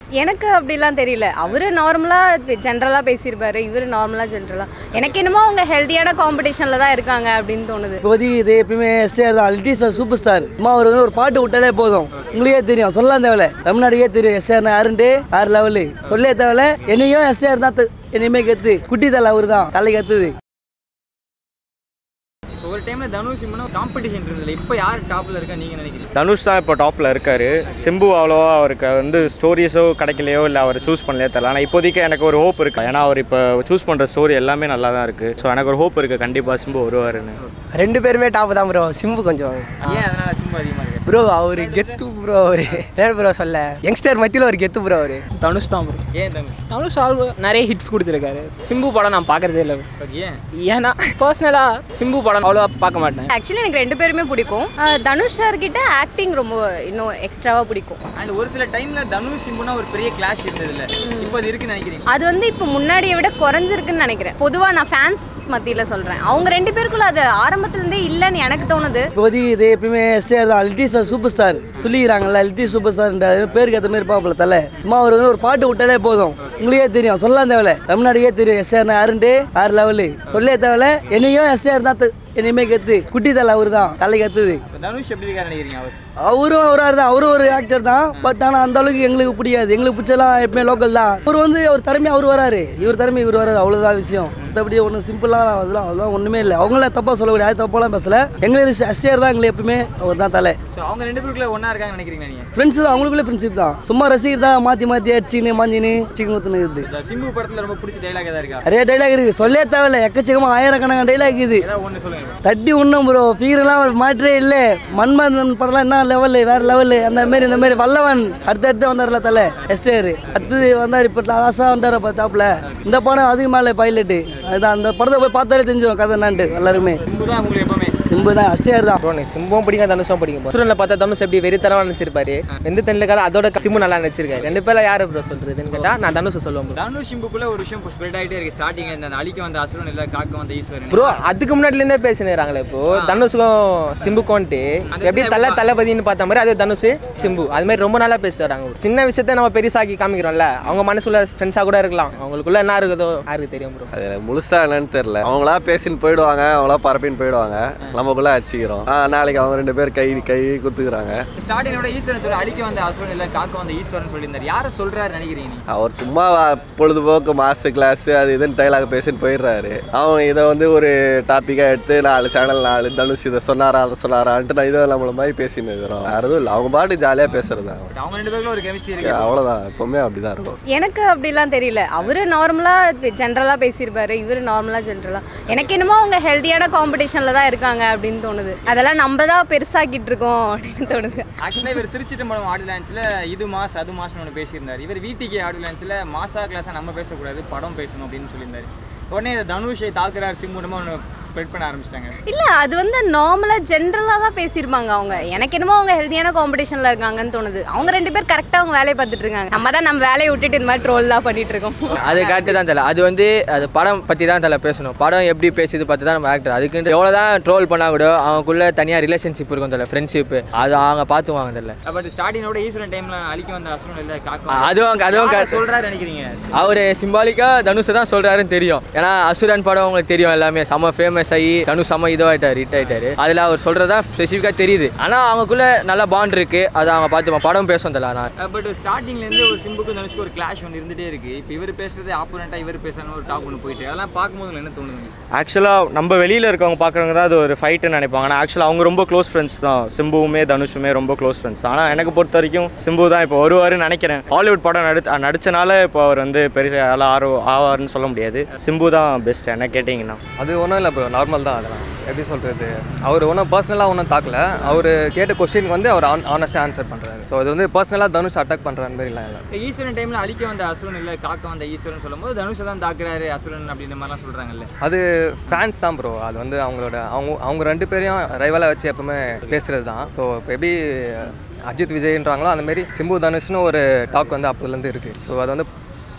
எனக்கு அப்படிலாம் தெரியல அவரு நார்மலாக ஜென்ரலாக பேசியிருப்பாரு இவர் நார்மலாக ஜென்ரலாக எனக்கு என்னமோ அவங்க ஹெல்த்தியான காம்படிஷனில் தான் இருக்காங்க அப்படின்னு தோணுது இப்போதைக்கு இது எப்பயுமே ஸ்டார் தான் அல்டி ஸ்டார் சூப்பர் ஸ்டார் சும்மா அவர் வந்து ஒரு பாட்டு விட்டாலே போதும் உங்களுக்கே தெரியும் சொல்லலாம் தேவையில்ல தமிழ்நாடுக்கே தெரியும் எஸ்ஆர் யாருன்ட்டு ஆறு லெவலு சொல்லே தேவையில்ல என்னையும் எஸ்ஆர் தான் த- என்னையுமே கத்து குட்டி தலை அவர் தான் தலை கத்துது ஸோ ஒரு டைமில் தனுஷ் சிம்மனும் காம்படிஷன் இருந்ததில்ல இப்போ யார் டாப்பில் இருக்கா நீங்கள் நினைக்கிறீங்க தனுஷ் தான் இப்போ டாப்பில் இருக்கார் சிம்பு அவ்வளோவா அவருக்கு வந்து ஸ்டோரிஸோ கிடைக்கலையோ இல்லை அவர் சூஸ் பண்ணலையோ தெரியல ஆனால் இப்போதைக்கு எனக்கு ஒரு ஹோப் இருக்குது ஏன்னா அவர் இப்போ சூஸ் பண்ணுற ஸ்டோரி எல்லாமே நல்லா தான் இருக்குது ஸோ எனக்கு ஒரு ஹோப் இருக்குது கண்டிப்பாக சிம்பு வருவாருன்னு ரெண்டு பேருமே டாப் தான் ப்ரோ சிம்பு கொஞ்சம் ஏன் அதனால் சிம்பு அதிகமாக இருக்கு ப்ரோ அவரு கெத்து ப்ரோ அவரு என்ன ப்ரோ சொல்ல யங்ஸ்டர் மத்தியில் ஒரு கெத்து ப்ரோ அவரு தனுஷ் தான் bro. ஏன் தனுஷ் தனுஷ் ஆல் நிறைய ஹிட்ஸ் கொடுத்துருக்காரு சிம்பு படம் நான் பார்க்கறதே இல்லை ஏன் ஏன்னா பர்சனலாக சிம்பு படம் அவ்வளோவா பார்க்க மாட்டேன் ஆக்சுவலி எனக்கு ரெண்டு பேருமே பிடிக்கும் அஹ் தனுஷ் சார் கிட்ட ஆக்டிங் ரொம்ப இன்னும் எக்ஸ்ட்ராவாக பிடிக்கும் அண்ட் ஒரு சில டைமில் தனுஷ் சிம்புனா ஒரு பெரிய கிளாஷ் இருந்ததில்ல இப்போ அது இருக்குன்னு நினைக்கிறீங்க அது வந்து இப்போ முன்னாடியை விட குறைஞ்சிருக்குன்னு நினைக்கிறேன் பொதுவாக நான் ஃபேன்ஸ் மத்தியில் சொல்கிறேன் அவங்க ரெண்டு பேருக்குள்ள அது ஆரம்பத்துலேருந்தே இல்லைன்னு எனக்கு தோணுது இப்போதைக்கு இது எப்பயுமே ஸ்டார் தான் அல்டி ஸ்டார் சூப்பர் ஸ்டார் சொல்லிக்கிறாங்கல்ல அல்டி சூப்பர் ஸ்டார்ன்ற பேருக்கு ஏற்ற மாதிரி பாப்பல தலை சும்மா அவர் வந்து ஒரு பாட்டு விட்டாலே போதும் உங்களுக்கே தெரியும் சொல்லலாம் தேவையில்ல தமிழ்நாடுக்கே தெரியும் எஸ்ஆர் யாருன்ட்டு ஆறு லெவலு சொல்லே தேவையில்ல என்னையும் எஸ்ஆர் தான் த- என்னையுமே கத்து குட்டி தலை அவர் தான் தலை கத்துது இப்போ தனுஷ் எப்படி இருக்காரு நினைக்கிறீங்க அவர் அவரும் அவராக தான் அவரும் ஒரு ஆக்டர் தான் பட் ஆனால் அந்த அளவுக்கு எங்களுக்கு பிடிக்காது எங்களுக்கு பிடிச்சலாம் எப்பவுமே லோக்கல் தான் அவர் வந்து அவர் திறமை அவர் வராரு இவர் திறமை இவர் வராரு அவ்வளோதான் விஷயம் மற்றபடி ஒன்றும் சிம்பிளாக அதெல்லாம் அதெல்லாம் ஒன்றுமே இல்லை அவங்கள தப்பாக சொல்லக்கூடிய அது தப்பாலாம் பேசல எங்களுக்கு அஸ்டியர் தான் எங்களுக்கு எப்பவுமே அவர் தான் தலை ஸோ அவங்க ரெண்டு பேருக்குள்ள ஒன்றா இருக்காங்கன்னு நினைக்கிறீங்க நீங்கள் ஃப்ரெண்ட்ஸ் தான் அவங்களுக்குள்ளே ஃப்ரெண்ட்ஷிப் தான் சும்மா ரசிகர் தான் மாற்றி மாற்றி அடிச்சின்னு மாஞ்சின்னு சிக்கன் ஊற்றுன்னு இருக்குது இந்த சிம்பு படத்தில் ரொம்ப பிடிச்ச டைலாக் எதாவது இருக்கா நிறைய டைலாக் இருக்குது சொல்லவே தேவையில்ல எக்கச்சக்கமாக ஆயிரக்கணக்கான டைலாக் இருக்குது ஏதாவது ஒன்று சொல்லுங்க தட்டி உண்ணும் ப்ரோ ஃபீரெல்லாம் மாற்றே இல்லை மன்மதன் படம்லாம் என்ன லெவலு வேற லெவலு அந்த மாதிரி இந்த மாதிரி வல்லவன் அடுத்து அடுத்து வந்தார்ல தலை எஸ்டேர் அடுத்தது வந்தார் இப்போ லாஸ்ட்டாக வந்தார் பார்த்தாப்புல இந்த படம் அதுக்கு மேலே பைலட்டு அதுதான் அந்த படத்தை போய் பார்த்தாலே தெரிஞ்சிடும் கதை என்னான்ட்டு எல்லாருமே சிம்பு தான் உங்களுக்கு எப்பவுமே சிம்பு தான் அஸ்டேர் தான் ப்ரோ எனக்கு சிம்பும் பிடிக்கும் தனுஷும் பிடிக்கும் சூரனில் பார்த்தா தனுஷ் எப்படி வெறித்தனமாக நினச்சிருப்பாரு எந்த தென்னில் அதோட சிம்பு நல்லா நினச்சிருக்காரு ரெண்டு பேர்ல யார் ப்ரோ சொல்கிறதுன்னு கேட்டால் நான் தனுஷ் சொல்லுவேன் bro. தனுஷ் சிம்புக்குள்ள ஒரு விஷயம் ஸ்ப்ரெட் ஆகிட்டே இருக்கு ஸ்டார்டிங் இந்த அழிக்க வந்த அசுரன் இல்லை காக்க வந்த ஈஸ்வரன் ப்ரோ அதுக்கு முன்னாடிலேருந்தே பேசினுறாங்களே இப்போ தனுஷுக்கும் சிம்புக்கோன்ட்டு எப்படி தலை தளபதினு பார்த்த மாதிரி அது தனுஷ் சிம்பு அது மாதிரி ரொம்ப நாளாக பேசிட்டு வராங்க சின்ன விஷயத்த நம்ம பெருசாக்கி காமிக்கிறோம்ல அவங்க மனசுல ஃப்ரெண்ட்ஸாக கூட இருக்கலாம் அவங்களுக்குள்ள என்ன இருக்குதோ யாருக்கு தெரியும் ப்ரோ அது எனக்கு முழுசா என்னன்னு தெரியல அவங்களா பேசின்னு போயிடுவாங்க அவங்களா பரப்பின்னு போயிடுவாங்க நமக்குள்ள அடிச்சுக்கிறோம் ஆ, நாளைக்கு அவங்க ரெண்டு பேர் கை கை குத்துக்கிறாங்க ஸ்டார்டிங்கோட ஈஸ்வரன் சொல்லி அழிக்க வந்த அசுரன் இல்லை காக்க வந்த ஈஸ்வரன் சொல்லியிருந்தார் யாரை சொல்றாரு நினைக்கிறீங்க நீங்க அவர் சும்மா பொழுதுபோக்கு மாஸ்டர் கிளாஸ் அது இதுன்னு டைலாக் பேசின்னு போயிடுறாரு அவங்க இதை வந்து ஒரு டாப்பிக்காக எடுத்து நாலு சேனல் நாலு தனுஷ் இதை சொன்னாரா அதை சொன்னாரான்ட்டு நான் இதை நம்மள மாதிரி பேசின்னு இருக்கிறோம் வேறு எதுவும் இல்லை அவங்க பாட்டு ஜாலியாக பேசுறது தான் But அவங்க ரெண்டு பேருக்குள்ள ஒரு கெமிஸ்ட்ரி இருக்கு அவ்வளோதான் எப்பவுமே அப்படிதான் இருக்கும் எனக்கு அப்படிலாம் தெரியல அவரு நார்மலாக ஜென்ரலாக பேசியிருப்பாரு இவர் நார்மலாக ஜென்ரலாக எனக்கு என்னமோ அவங்க ஹெல்த்தியான காம்படிஷனில் தான் இருக்காங்க அப்படின்னு தோணுது அதெல்லாம் நம்ம தான் பெருசாக்கிட்டு இருக்கோம் அப்படின்னு தோணுது ஆக்சுவலாக இவர் திருச்சி தம்பரம் ஆடியோ லான்ச்சில் இது மாஸ் அது மாஸ்னு ஒன்று பேசியிருந்தார் இவர் வீட்டுக்கு ஆடியோ லான்ச்சில் மாசா கிளாஸாக நம்ம பேசக்கூடாது படம் பேசணும் அப்படின்னு சொல்லியிருந்தாரு உடனே இந்த தனுஷை தாக்குறார் சிம்முனமாக ஒன்று ஸ்ப்ரெட் பண்ண ஆரம்பிச்சிட்டாங்க இல்லை அது வந்து நார்மலாக ஜென்ரலாக தான் பேசியிருப்பாங்க அவங்க எனக்கு என்னமோ அவங்க ஹெல்த்தியான காம்படிஷனில் இருக்காங்கன்னு தோணுது அவங்க ரெண்டு பேர் கரெக்டாக அவங்க வேலையை பார்த்துட்டு இருக்காங்க நம்ம தான் நம்ம வேலையை விட்டுட்டு இந்த மாதிரி ட்ரோல் தான் பண்ணிட்டு இருக்கோம் அது கரெக்டு தான் தலை அது வந்து அது படம் பற்றி தான் தலை பேசணும் படம் எப்படி பேசுது பார்த்து தான் நம்ம ஆக்டர் அதுக்கு எவ்வளோ தான் ட்ரோல் பண்ணால் கூட அவங்களுக்குள்ள தனியாக ரிலேஷன்ஷிப் இருக்கும் தலை ஃப்ரெண்ட்ஷிப் அது அவங்க பார்த்துவாங்க தலை பட் ஸ்டார்டிங்கோட ஈஸ்வரன் டைமில் அழிக்க வந்த அசுரன் இல்லை காக்க அ- அதுவும் அதுவும் யாரை correct. சொல்றாரு நினைக்கிறீங்க அவர் சிம்பாலிக்காக தனுஷை தான் சொல்கிறாருன்னு தெரியும் ஏன்னா அசுரன் படம் உங்களுக்கு தெரியும் எல்லாமே செம்ம ஃபேமஸ் ஆகி தனுஷ் செம்ம இதுவாகிட்டார் ஹிட் ஆகிட்டாரு அதில் அவர் சொல்கிறதா ஸ்பெசிஃபிக்காக தெரியுது ஆனால் அவங்களுக்குள்ள நல்ல பாண்ட் இருக்குது அதை அவங்க பார்த்து படம் பேசும் தலை ஆனால் பட் ஸ்டார்டிங்லேருந்து ஒரு சிம்புக்கு தனுஷ்க்கு ஒரு கிளாஷ் ஒன்று இருந்துகிட்டே இருக்கு இப்போ இவர் பேசுறது ஆப்போனண்ட்டாக இவர் பேசணும் ஒரு டாக் ஒன்று போயிட்டு அதெல்லாம் பார்க்கும்போது உங்களுக்கு என்ன தோணுது ஆக்சுவலாக நம்ம வெளியில் இருக்கவங்க பார்க்குறவங்க தான் அது ஒரு ஃபைட்டுன்னு நினைப்பாங்க ஆனால் ஆக்சுவலாக அவங்க ரொம்ப க்ளோஸ் ஃப்ரெண்ட்ஸ் தான் சிம்புவுமே தனுஷுமே ரொம்ப க்ளோஸ் ஃப்ரெண்ட்ஸ் ஆனால் எனக்கு பொறுத்த வரைக்கும் சிம்பு தான் இப்போ வருவாருன்னு நினைக்கிறேன் ஹாலிவுட் படம் நடி நடிச்சனால இப்போ அவர் வந்து பெரிய ஆளா ஆரோ ஆவார்னு சொல்ல முடியாது சிம்பு தான் பெஸ்ட் என்ன கேட்டிங்கன்னா அது ஒன்றும் இல்லை ப்ரோ நார்மல் தான் அதெல்லாம் எப்படி சொல்கிறது அவர் ஒன்றும் பர்சனலாக ஒன்றும் தாக்கல அவர் கேட்ட கொஸ்டினுக்கு வந்து அவர் ஆனஸ்ட்டாக ஆன்சர் பண்ணுறாரு ஸோ இது வந்து பர்சனலாக தனுஷ் அட்டாக் பண்ணுற மாதிரிலாம் இல்லை இப்போ ஈஸ்வரன் டைமில் அழிக்க வந்த அசுரன் இல்லை காக்க வந்த ஈஸ்வரன் சொல்லும்போது தனுஷை தான் தாக்குறாரு அசுரன் அப்படின்ற மாதிரிலாம் சொல்கிறாங்கல்ல அது ஃபேன்ஸ் தான் ப்ரோ அது வந்து அவங்களோட அவங்க அவங்க ரெண்டு பேரையும் ரைவலாக வச்சு எப்பவுமே பேசுகிறது தான் ஸோ இப்போ எப்படி அஜித் விஜய்ன்றாங்களோ அந்த மாதிரி சிம்பு தனுஷ்னு ஒரு டாக் வந்து அப்போதுலேருந்து இருக்குது ஸோ அது வந்து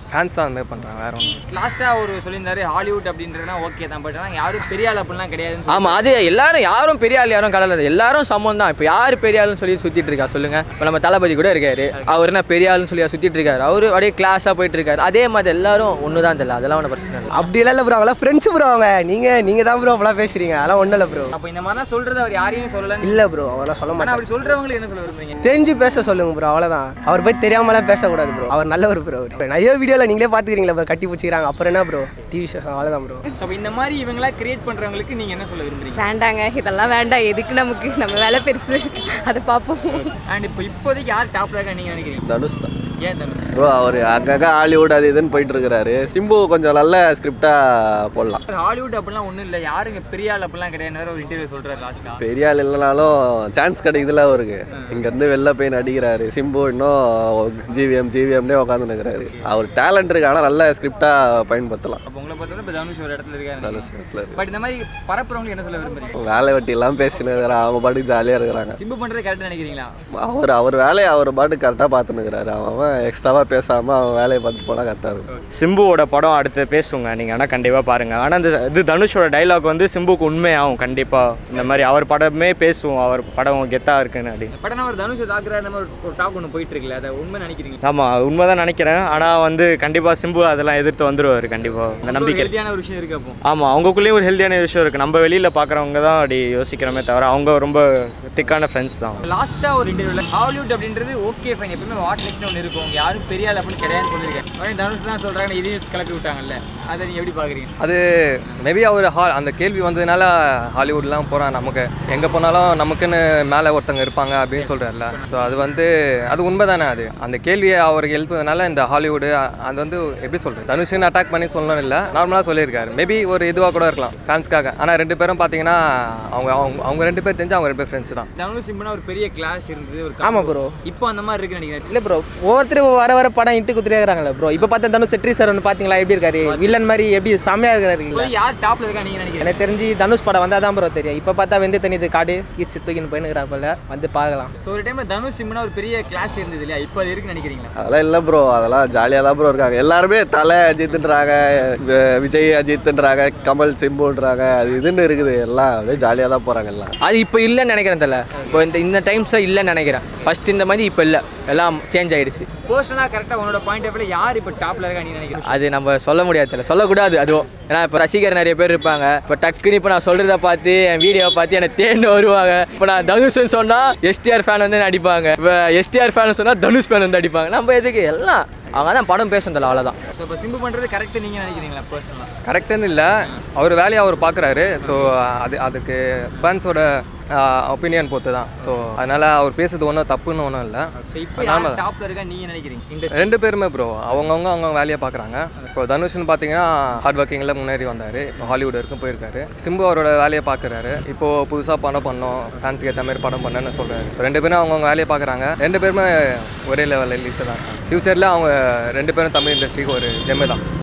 ஃபேன்ஸ் தான் அந்த மாதிரி பண்ணுறாங்க வேற ஒன்றும் லாஸ்ட்டாக அவர் சொல்லியிருந்தாரு ஹாலிவுட் அப்படின்றதுனா ஓகே தான் பட் ஆனால் யாரும் பெரிய ஆள் அப்படிலாம் கிடையாதுன்னு ஆமாம் அது எல்லாரும் யாரும் பெரிய ஆள் யாரும் கடல எல்லாரும் சமம் தான் இப்போ யார் பெரிய ஆளுன்னு சொல்லி சுற்றிட்டு இருக்கா சொல்லுங்க இப்போ நம்ம தளபதி கூட இருக்காரு அவர் என்ன பெரிய ஆளுன்னு சொல்லி சுற்றிட்டு இருக்காரு அவர் அப்படியே கிளாஸாக போயிட்டு இருக்காரு அதே மாதிரி எல்லாரும் ஒன்று தான் தெரியல அதெல்லாம் ஒன்றும் பிரச்சனை இல்லை அப்படிலாம் இல்லை ப்ரோ அவங்களாம் ஃப்ரெண்ட்ஸ் ப்ரோ அவங்க நீங்கள் நீங்கள் தான் ப்ரோ அப்பெல்லாம் பேசுகிறீங்க அதெல்லாம் ஒன்றும் இல்லை ப்ரோ அப்போ இந்த மாதிரிலாம் சொல்றது அவர் யாரையும் சொல்லலன்னு இல்லை ப்ரோ அவெல்லாம் சொல்ல ஆனால் மாட்டாங்க அப்படி சொல்றவங்களுக்கு என்ன சொல்ல விரும்புறீங்க தெரிஞ்சு பேச சொல்லுங்க ப்ரோ அவ்வளோதான் அவர் போய் தெரியாமலாம் பேசக்கூடாது ப்ரோ அவர் நல்லவர் ப்ரோ அவர் நிறைய வீடியோவில் நீங்களே பார்த்துக்கிறீங்களா ப்ரோ கட்டி பிடிச்சிக்கிறாங்க அப்புறம் என்ன ப்ரோ டிவி ஷோஸ் அவ்வளோதான் ப்ரோ ஸோ அப்போ இந்த மாதிரி இவங்களா கிரியேட் பண்றவங்களுக்கு நீங்க என்ன சொல்ல விரும்புறீங்க வேண்டாங்க இதெல்லாம் வேண்டாம் எதுக்கு நமக்கு நம்ம வேலை பெருசு அதை பார்ப்போம் அண்ட் இப்போ இப்போதைக்கு யார் டாப்ல இருக்கா நீங்க நினைக்கிறீங்க தனுஷ் தான் ஏன் தனுஷ் ப்ரோ அவர் அங்கங்கே ஹாலிவுட் அது இதுன்னு போயிட்டு இருக்கிறாரு சிம்பு கொஞ்சம் நல்ல ஸ்கிரிப்டாக போடலாம் ஹாலிவுட் அப்படிலாம் ஒன்றும் இல்லை யாருங்க பெரிய ஆள் அப்படிலாம் கிடையாது ஒரு இன்டர்வியூ சொல்றாரு லாஸ்ட்டாக பெரிய ஆள் இல்லைனாலும் சான்ஸ் கிடைக்குதுல அவருக்கு இங்கேருந்து வெளில போய் நடிக்கிறாரு சிம்பு இன்னும் ஜிவிஎம் ஜிவிஎம்னே உட்காந்துருக்கிறாரு அவர் டேலண்ட் இருக்கு ஆனால் நல்ல ஸ்கிரிப்டாக பயன்படுத்தலாம் அப்போ உங்களை பொறுத்தவரை இப்போ தனுஷ் ஒரு இடத்துல இருக்காரு தனுஷ் இடத்துல இருக்கு. பட் இந்த மாதிரி பரப்புறவங்களுக்கு என்ன சொல்ல விரும்புறீங்க வேலை வெட்டிலாம் பேசின்னு இருக்கிறான் அவங்க பாட்டுக்கு ஜாலியாக இருக்கிறாங்க சிம்பு பண்றது கரெக்டாக நினைக்கிறீங்களா அவர் அவர் வேலையை அவர் பாட்டு கரெக்டாக பார்த்துன்னு இருக்கிறாரு அவன் எக்ஸ்ட்ராவாக பேசாமல் அவன் வேலையை பார்த்து போனால் கரெக்டாக இருக்கும் சிம்புவோட படம் அடுத்து பேசுங்க நீங்கள் ஆனால் கண்டிப்பாக பாருங்கள் ஆனால் இந்த இது தனுஷோட டைலாக் வந்து சிம்புக்கு உண்மையாகும் கண்டிப்பாக இந்த மாதிரி அவர் படமே பேசுவோம் அவர் படம் கெத்தாக இருக்குன்னு அப்படின்னு பட் ஆனால் அவர் தனுஷ் தாக்குற அந்த மாதிரி ஒரு டாக் ஒன்று போயிட்டு இருக்குல்ல அதை உண்மை நினைக்கிறீங்க ஆமாம் உண்மை தான் நினைக்கிறேன் ஆனால் வந்து கண்டிப்பாக சிம்பு அதெல்லாம் எதிர்த்து வந்துருவார் கண்டிப்பாக அந்த நம்பிக்கை ஹெல்த்தியான ஒரு விஷயம் இருக்கு அப்போ ஆமாம் அவங்களுக்குள்ளேயும் ஒரு ஹெல்த்தியான விஷயம் இருக்குது நம்ம வெளியில் பார்க்குறவங்க தான் அப்படி யோசிக்கிறோமே தவிர அவங்க ரொம்ப திக்கான ஃப்ரெண்ட்ஸ் தான் லாஸ்ட்டாக ஒரு இன்டர்வியூவில் ஹாலிவுட் அப்படின்றது ஓகே ஃபைன் எப்பவுமே வாட் நெக்ஸ்ட் ஒன்று இருக்கும் யாரும் பெரிய ஆள் அப்படின்னு கிடையாதுன்னு சொல்லியிருக்கேன் உடனே தனுஷ் தான் சொல்கிறாங்க இதையும் கிளப்பி விட்டாங்கல்ல அதை நீங்கள் எப்படி பார்க்குறீங்க அது மேபி அவர் ஹா அந்த கேள்வி வந்ததுனால ஹாலிவுட்லாம் போகிறான் நமக்கு எங்கே போனாலும் நமக்குன்னு மேலே ஒருத்தங்க இருப்பாங்க அப்படின்னு சொல்கிறார்ல ஸோ அது வந்து அது உண்மை தானே அது அந்த கேள்வியை அவருக்கு எழுப்புனதுனால இந்த ஹாலிவுட் அது வந்து எப்படி சொல்கிறது தனுஷுன்னு அட்டாக் பண்ணி சொல்லணும் இல்லை நார்மலாக சொல்லியிருக்காரு மேபி ஒரு இதுவாக கூட இருக்கலாம் ஃபேன்ஸ்க்காக ஆனால் ரெண்டு பேரும் பார்த்தீங்கன்னா அவங்க அவங்க அவங்க ரெண்டு பேர் தெரிஞ்சு அவங்க ரெண்டு பேர் ஃப்ரெண்ட்ஸ் தான் தனுஷ் சிம்புனா ஒரு பெரிய கிளாஸ் இருந்தது ஒரு ஆமா bro. இப்போ அந்த மாதிரி இருக்கு நினைக்கிறேன் இல்லை ப்ரோ ஒவ்வொருத்தரும் வர வர படம் இட்டு குத்துட்டே இருக்கிறாங்களே ப்ரோ இப்போ பார்த்தா தனுஷ் செட்ரி சார் ஒன்று பார்த்தீங்களா எப்படி இருக்காரு வில்லன் மாதிரி எப்படி செம்மையாக இருக்கிறாரு இப்போ யார் டாப்ல இருக்கா நீங்கள் நினைக்கிறீங்க எனக்கு தெரிஞ்சு தனுஷ் படம் வந்தால் தான் ப்ரோ தெரியும் இப்போ பார்த்தா வெந்து தண்ணி காடு ஈச்சு தூக்கின்னு போயின்னு போல வந்து பார்க்கலாம் ஸோ ஒரு டைம்ல தனுஷ் சிம்புனா ஒரு பெரிய கிளாஸ் இருந்தது இல்லையா இப்போ அது இருக்குன்னு நினைக்கிறீங்களா அதெல்லாம் இல்லை ப்ரோ அதெல்லாம் ஜாலியாக தான் ப்ரோ இருக்காங்க எல்லாருமே தலை அஜித்துன்றாங்க வி- விஜய் அஜித்துன்றாங்க கமல் சிம்புன்றாங்க அது இதுன்னு இருக்குது எல்லாம் அப்படியே ஜாலியாக தான் போகிறாங்க எல்லாம் அது இப்போ இல்லைன்னு நினைக்கிறேன் தெரியல இப்போ இந்த இந்த டைம்ஸில் இல்லைன்னு நினைக்கிறேன் ஃபர்ஸ்ட் இந்த மாதிரி இப்போ இல்லை எல்லாம் சேஞ்ச் ஆயிடுச்சு பர்சனலாக கரெக்டாக உன்னோட பாயிண்ட் ஆஃப்ல யார் இப்போ டாப்ல இருக்கா நீ நினைக்கிறேன் அது நம்ம சொல்ல முடியாது தெரியல சொல்லக்கூடாது அதுவும் ஏன்னா இப்போ ரசிகர் நிறைய பேர் இருப்பாங்க இப்போ டக்குன்னு இப்போ நான் சொல்கிறத பார்த்து என் வீடியோவை பார்த்து என்னை தேர்ந்து வருவாங்க இப்போ நான் தனுஷ்னு சொன்னால் எஸ்டிஆர் ஃபேன் வந்து நடிப்பாங்க இப்போ எஸ்டிஆர் ஃபேன் சொன்னால் தனுஷ் ஃபேன் வந்து அடிப்பாங்க நம்ம எதுக்கு எல்லாம் அவங்க தான் படம் பேசும் தெரியல அவ்வளோதான் ஸோ இப்போ சிம்பு பண்ணுறது கரெக்ட் நீங்கள் நினைக்கிறீங்களா பர்சனலாக கரெக்டுன்னு இல்லை அவர் வேலையை அவர் பார்க்குறாரு ஸோ அது அதுக்கு ஃபேன்ஸோட ஒப்பீனியன் பொறுத்து தான் ஸோ அதனால் அவர் பேசுறது ஒன்றும் தப்புன்னு ஒன்றும் இல்லை ஸோ இப்போ யார் டாப்ல இருக்கா நீங்கள் நினைக்கிறீங்க இண்டஸ்ட்ரி ரெண்டு பேருமே ப்ரோ அவங்கவுங்க அவங்க வேலையை பார்க்குறாங்க இப்போ தனுஷ்னு பார்த்தீங்கன்னா ஹார்ட் ஒர்க்கிங்கில் முன்னேறி வந்தார் இப்போ ஹாலிவுட் வரைக்கும் போயிருக்காரு சிம்பு அவரோட வேலையை பார்க்குறாரு இப்போது புதுசாக படம் பண்ணோம் ஃபேன்ஸுக்கு ஏற்ற மாதிரி படம் பண்ணேன்னு சொல்கிறாரு ஸோ ரெண்டு பேரும் அவங்கவுங்க வேலையை பார்க்குறாங்க ரெண்டு பேருமே ஒரே லெவலில் ரிலீஸ் தான் இருக்காங்க ஃப்யூச்சரில் அவங்க ரெண்டு பேரும் தமிழ் இண்டஸ்ட்ரிக்கு ஒரு ஜெம்மு தான்